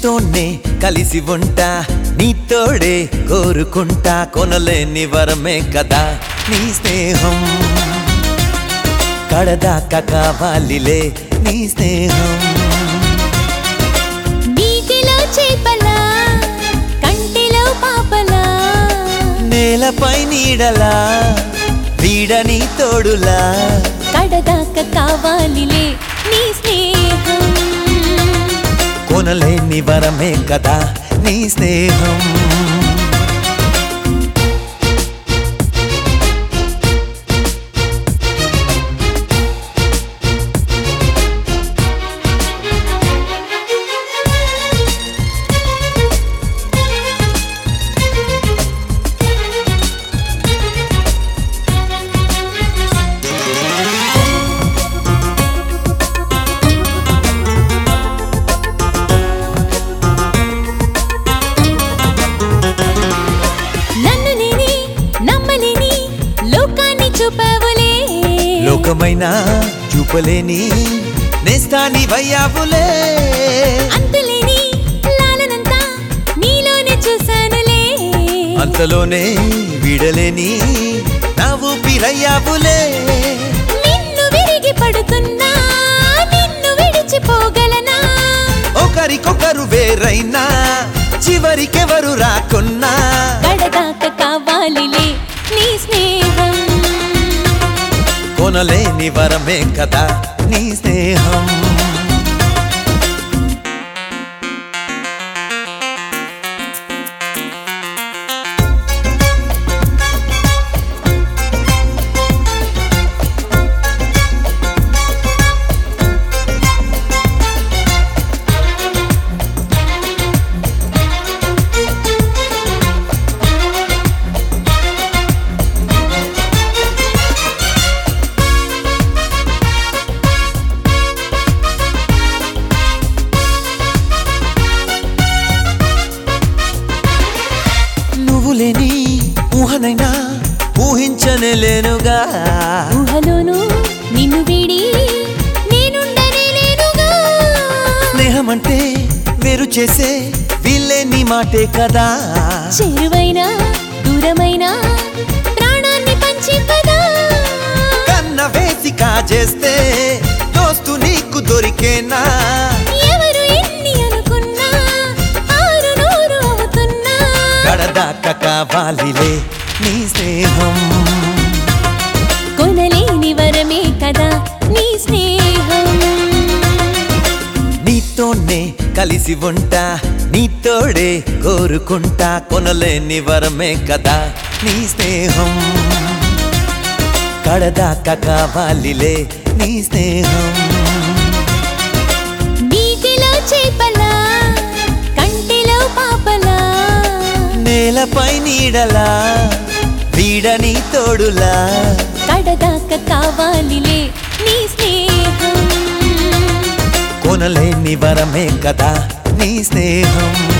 నీతోనే కలిసి ఉంటా నీతోడే కోరుకుంటా కొనలేని వరమే కదా నీ స్నేహం కడదాకా కావాలిలే నీ స్నేహం నీటిలో చేపలా కంటిలో పాపలా నేలపై నీడలా వీడని తోడులా కడదాకా కావాలిలే నీ స్నేహం కొనలేని వరమే కదా నీ స్నేహం నన్ను నేనే నమ్మలేని లోకాన్ని చూపావులే లోకమైన చూపలేని నేస్తాని వయ్యావులే అంతులేని లాలనంతా నీలోనే చూశానులే అంతలోనే వీడలేని నా ఊపిరయ్యావులే నిన్ను విరిగి పడుతున్నా నిన్ను విడిచిపోగలనా ఒకరికొకరు వేరైనా చివరికెవరు రాకున్నా కడదాకా కావాలిలే నీ స్నేహం కొనలేని వరమే కదా నీ స్నేహం నువ్వు లేని ఊహనైనా ఊహించనే లేనుగా ఊహలోను నిన్ను వీడి నేనుండనే లేనుగా స్నేహమంటే వేరు చేసే వీళ్ళే నీ మాటే కదా చేరువైనా దూరమైనా ప్రాణాన్ని పంచి పదా కన్న వేసి కాజేస్తే దోస్తు నీకు దొరికేనా ఎవరు ఎన్ని అనుకున్నా ఆరు నూరు అవుతున్నా కడదాకా కావాలిలే నీ స్నేహం కొనలేని వరమే కదా నీ స్నేహం నీతోనే కలిసి ఉంటా నీతోడే కోరుకుంటా కొనలేని వరమే కదా నీ స్నేహం కడదాకా కావాలిలే నీ స్నేహం నీటిలో చేపలా కంటిలో పాపలా నేలపై నీడలా వీడని తోడులా కడదాకా కావాలిలే నీ స్నేహం కొనలేని వరమే కదా నీ స్నేహం